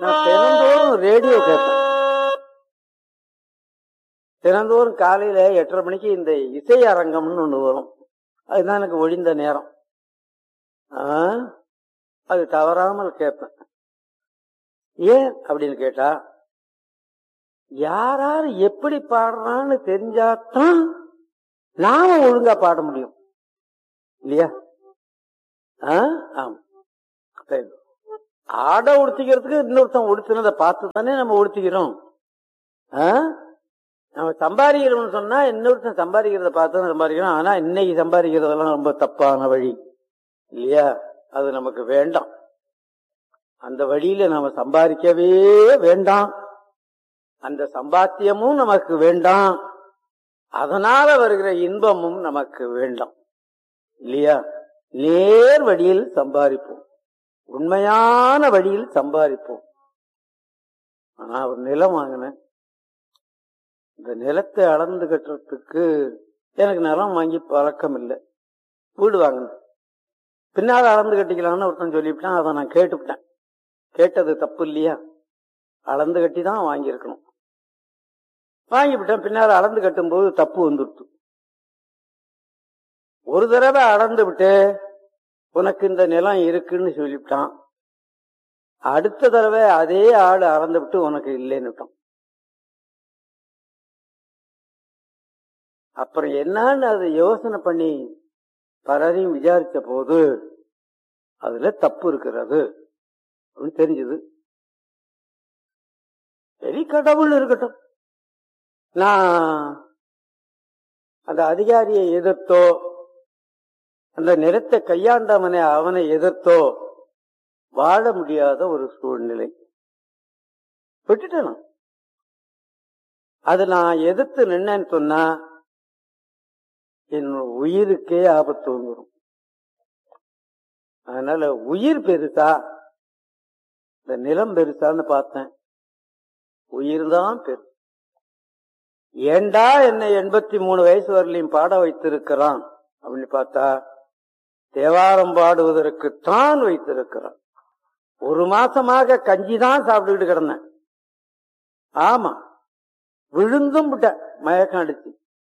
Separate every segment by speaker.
Speaker 1: நான் தினந்தோறும் ரேடியோ கேட்பேன் தினந்தோறும் காலையில எட்டரை மணிக்கு இந்த இசை அரங்கம்னு ஒண்ணு வரும் அதுதான் எனக்கு ஒழிந்த நேரம் ஆ, அது தவறாமல் கேட்பேன் ஏன் அப்படின்னு கேட்டா யார் யார் எப்படி பாடுறான்னு தெரிஞ்சாதான் நாம ஒழுங்கா பாட முடியும் இல்லையா ஆ? ஆமா சரி. ஆடை உடுத்திக்கிறதுக்கு இன்னொருத்தன் உடுத்தினதை பார்த்து தானே நம்ம உடுத்திக்கிறோம் ஆ? நம்ம சம்பாதிக்கிறோம்னு சொன்னா இன்னொருத்தன் சம்பாதிக்கிறத பார்த்து தான் சம்பாதிக்கிறோம் ஆனா இன்னைக்கு சம்பாதிக்கிறதெல்லாம் ரொம்ப தப்பான வழி இல்லையா அது நமக்கு வேண்டாம் அந்த வழியில நாம சம்பாதிக்கவே வேண்டாம் அந்த சம்பாத்தியமும் நமக்கு வேண்டாம் அதனால வருகிற இன்பமும் நமக்கு வேண்டாம் இல்லையா நேர் வழியில் சம்பாதிப்போம் உண்மையான வழியில் சம்பாதிப்போம் நான் ஒரு நிலம் வாங்கினேன் இந்த நிலத்தை அளந்து கட்டுறதுக்கு எனக்கு நிலம் வாங்கி பழக்கம் இல்லை வீடு வாங்கினேன் பின்னால அளந்து கட்டிக்கலாம்னு ஒருத்தன் சொல்லிவிட்டான் அதை நான் கேட்டுவிட்டேன் கேட்டது தப்பு இல்லையா அளந்து கட்டி தான் வாங்கியிருக்கணும் வாங்கிவிட்டேன் பின்னால அளந்து கட்டும்போது தப்பு வந்துடுச்சு ஒரு தடவை அளந்து விட்டு உனக்கு இந்த நிலம் இருக்குன்னு சொல்லிவிட்டான் அடுத்த தடவை அதே ஆள் அளந்து விட்டு உனக்கு இல்லைன்னுட்டான் அப்புறம் என்னன்னு அதை யோசனை பண்ணி பலரையும் விசாரிச்ச போது அதுல தப்பு இருக்கிறது அப்படின்னு தெரிஞ்சது சரி கடவுள் இருக்கட்டும் நான் அந்த அதிகாரியை எதிர்த்தோ அந்த நிலத்தை கையாண்டவனை அவனை எதிர்த்தோ வாழ முடியாத ஒரு சூழ்நிலை விட்டுட்டேன் நான். அது நான் எதிர்த்து நின்னேன்னு சொன்னா என்னோட உயிருக்கே ஆபத்து வந்துடும் அதனால உயிர் பெருசா இந்த நிலம் பெருசான்னு பார்த்தேன் உயிர் தான் பெரு ஏண்டா என்னை எண்பத்தி மூணு வயசு வரலையும் பாட வைத்திருக்கிறான் அப்படின்னு பார்த்தா தேவாரம் பாடுவதற்குத்தான் வைத்திருக்கிறான் ஒரு மாசமாக கஞ்சி தான் சாப்பிட்டுக்கிட்டு கிடந்தேன் ஆமா விழுந்தும் விட்டேன் மயக்கம் அடிச்சு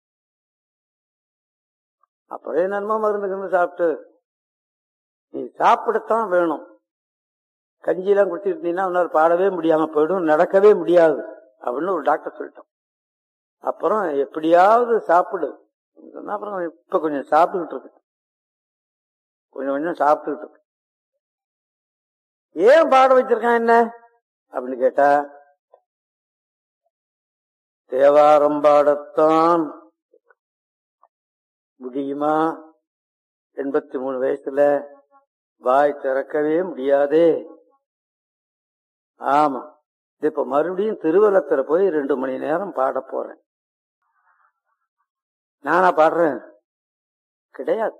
Speaker 1: அப்படியே நன்மை மருந்துக்கு சாப்பிட்டு நீ சாப்பிடத்தான் வேணும் கஞ்சியெல்லாம் குடிச்சிட்டு இருந்தீங்கன்னா உன்னால் பாடவே முடியாம போயிடும் நடக்கவே முடியாது அப்படின்னு ஒரு டாக்டர் சொல்லிட்டோம் அப்புறம் எப்படியாவது சாப்பிடு சொன்னா அப்புறம் இப்ப கொஞ்சம் சாப்பிட்டுக்கிட்டு இருக்கு கொஞ்சம் கொஞ்சம் சாப்பிட்டுக்கிட்டு இருக்கு ஏன் பாட வச்சிருக்கான் என்ன அப்படின்னு கேட்டா தேவாரம் பாடத்தான் முடியுமா எண்பத்தி மூணு வயசுல வாய் திறக்கவே முடியாதே ஆமா இப்ப மறுபடியும் திருவள்ளத்துல போய் ரெண்டு மணி நேரம் பாட போறேன் நானா பாடுறேன் கிடையாது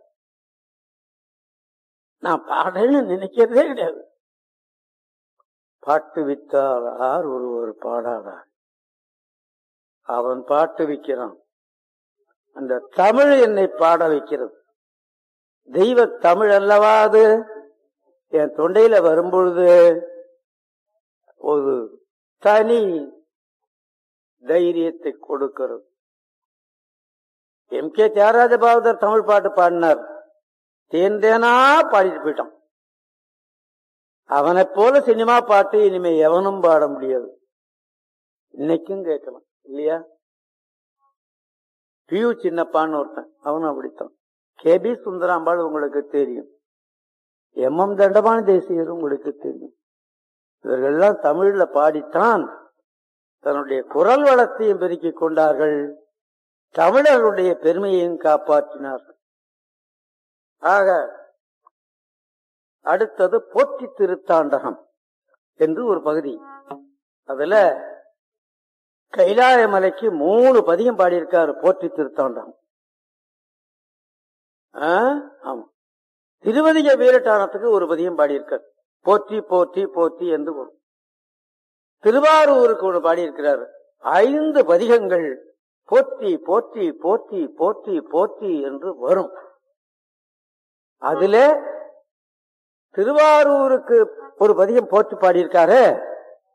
Speaker 1: நான் பாடுறேன்னு நினைக்கிறதே கிடையாது பாட்டு வித்தால் ஆர் ஒருவர் பாடாதார் அவன் பாட்டு விற்கிறான் அந்த தமிழ் என்னை பாட வைக்கிறது தெய்வ தமிழ் அல்லவா அது என் தொண்டையில வரும்பொழுது ஒரு தனி தைரியத்தை கொடுக்கிறது எம் கே தியாகராஜ பாகவதர் தமிழ் பாட்டு பாடினார் தேன் தேனா பாடிட்டு போயிட்டான் அவனைப் போல சினிமா பாட்டு இனிமே எவனும் பாட முடியாது இன்னைக்கும் கேட்கலாம் இல்லையா பியூ சின்னப்பான்னு ஒருத்தன் அவனும் அப்படித்தான் கே பி சுந்தராம்பாள் உங்களுக்கு தெரியும் எம் எம் தண்டமான தேசியர் உங்களுக்கு தெரியும் இவர்கள்லாம் தமிழ்ல பாடித்தான் தன்னுடைய குரல் வளத்தையும் பெருக்கிக் கொண்டார்கள் தமிழர்களுடைய பெருமையையும் காப்பாற்றினார்கள் ஆக அடுத்தது போற்றி திருத்தாண்டகம் என்று ஒரு பகுதி அதுல கைலாய மலைக்கு மூணு பதியம் பாடியிருக்காரு போற்றி திருத்தாண்டகம் ஆ? ஆமா திருவதிக வீரட்டானத்துக்கு ஒரு பதியம் பாடியிருக்கார் போற்றி போற்றி போற்றி என்று வரும் திருவாரூருக்கு ஒன்று பாடியிருக்கிறார் ஐந்து பதிகங்கள் போற்றி போற்றி போற்றி போற்றி போற்றி என்று வரும் அதுல திருவாரூருக்கு ஒரு பதியம் போற்றி பாடியிருக்காரு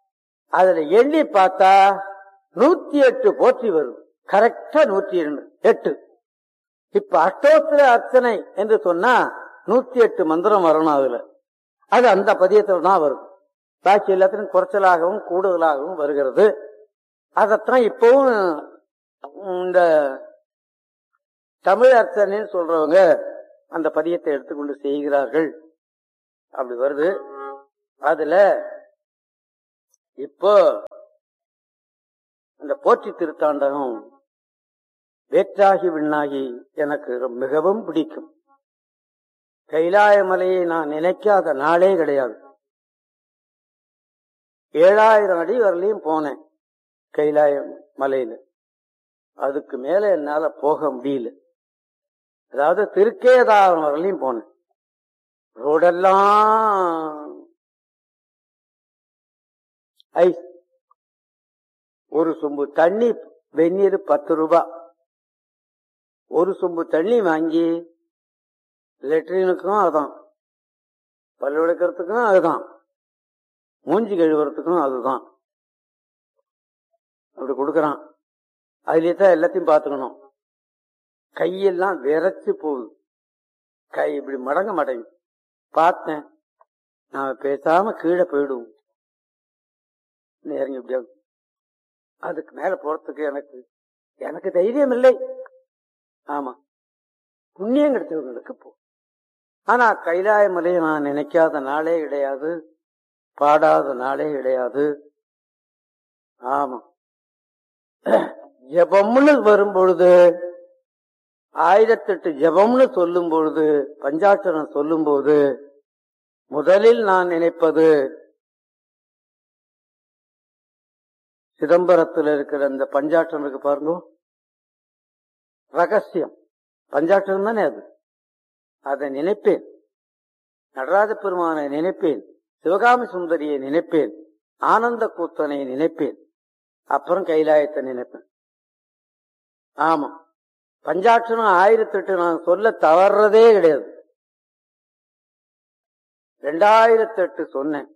Speaker 1: அதுல எண்ணி பார்த்தா நூத்தி எட்டு போற்றி வரும் கரெக்டா நூத்தி இரண்டு எட்டு இப்ப அஷ்டோத்திர அர்ச்சனை என்று சொன்னா நூத்தி எட்டு மந்திரம் வரணும் அதுல அது அந்த பதியத்துல தான் வருது பாக்கி எல்லாத்திலும் குறைச்சலாகவும் கூடுதலாகவும் வருகிறது அதத்தான் இப்பவும் இந்த தமிழ் அர்ச்சனைன்னு சொல்றவங்க அந்த பதியத்தை எடுத்துக்கொண்டு செய்கிறார்கள் அப்படி வருது அதுல இப்போ அந்த போற்றி திருத்தாண்டகம் வேற்றாகி விண்ணாகி எனக்கு மிகவும் பிடிக்கும் கைலாய மலையை நான் நினைக்காத நாளே கிடையாது ஏழாயிரம் அடி வரலையும் போனேன் கைலாய மலையில அதுக்கு மேல என்னால போக முடியல அதாவது திருக்கேதாரம் வரலையும் போனேன் ரோடெல்லாம் ஐஸ் ஒரு சொம்பு தண்ணி வெந்நீர் பத்து ரூபாய் ஒரு சொம்பு தண்ணி வாங்கி லெட்ரினுக்கும் அதுதான் பல்லு விளக்கிறதுக்கும் அதுதான் மூஞ்சி கழுவுறதுக்கும் அதுதான் அப்படி கொடுக்கறான் அதுலயே தான் எல்லாத்தையும் பார்த்துக்கணும் கையெல்லாம் விரைச்சு போகுது கை இப்படி மடங்க மாட்டேங்குது பார்த்தேன் நாம பேசாம கீழே போயிடுவோம் இறங்கி எப்படியாவது அதுக்கு மேல போறதுக்கு எனக்கு எனக்கு தைரியம் இல்லை ஆமா புண்ணியம் கிடைச்சவங்களுக்கு போ ஆனா கைலாய மலையை நான் நினைக்காத நாளே கிடையாது பாடாத நாளே கிடையாது ஆமா ஜபம்னு வரும் பொழுது ஆயிரத்தெட்டு ஜபம்னு சொல்லும் பொழுது பஞ்சாட்சரம் சொல்லும் போது முதலில் நான் நினைப்பது சிதம்பரத்தில் இருக்கிற அந்த பஞ்சாட்சரம் இருக்கு பாருங்க ரகசியம் பஞ்சாட்சரம் தானே அது அதை நினைப்பேன் நடராஜ பெருமானை நினைப்பேன் சிவகாமி சுந்தரியை நினைப்பேன் ஆனந்த கூத்தனை நினைப்பேன் அப்புறம் கைலாயத்தை நினைப்பேன் ஆமா பஞ்சாட்சரம் ஆயிரத்தி எட்டு நான் சொல்ல தவறதே கிடையாது ரெண்டாயிரத்தி எட்டு சொன்னேன்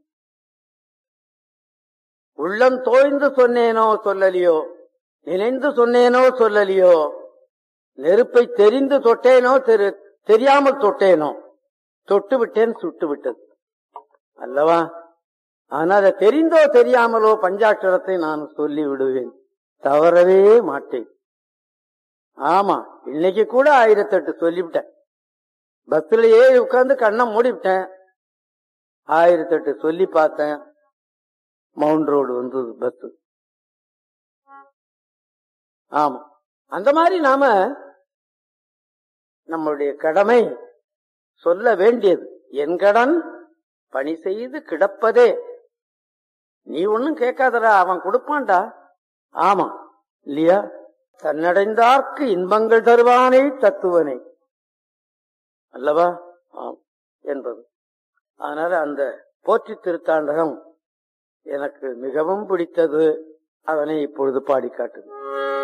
Speaker 1: உள்ளம் தோய்ந்து சொன்னேனோ சொல்லலியோ நினைந்து சொன்னேனோ சொல்லலியோ நெருப்பை தெரிந்து தொட்டேனோ தெரி- தெரியாமல் தொட்டேனோ தொட்டு விட்டேன் சுட்டு விட்டது அல்லவா ஆனா அதை தெரிந்தோ தெரியாமலோ பஞ்சாட்சரத்தை நான் சொல்லி விடுவேன் தவறவே மாட்டேன் ஆமா இன்னைக்கு கூட ஆயிரத்தி எட்டு சொல்லிவிட்டேன் பஸ்ல ஏறி உட்கார்ந்து கண்ணை மூடிவிட்டேன் ஆயிரத்தி எட்டு சொல்லி பார்த்தேன் மவுண்ட் ரோடு வந்தது பஸ் ஆமா அந்த மாதிரி நாம நம்மளுடைய கடமை சொல்ல வேண்டியது என் கடன் பணி செய்து கிடப்பதே நீ ஒன்னும் கேட்காதடா அவன் கொடுப்பான்டா ஆமா இல்லையா தன்னடைந்தார்க்கு இன்பங்கள் தருவானே தத்துவனே அல்லவா ஆம் என்பது அதனால அந்த போற்றி திருத்தாண்டகம் எனக்கு மிகவும் பிடித்தது அதனை இப்பொழுது பாடி காட்டுது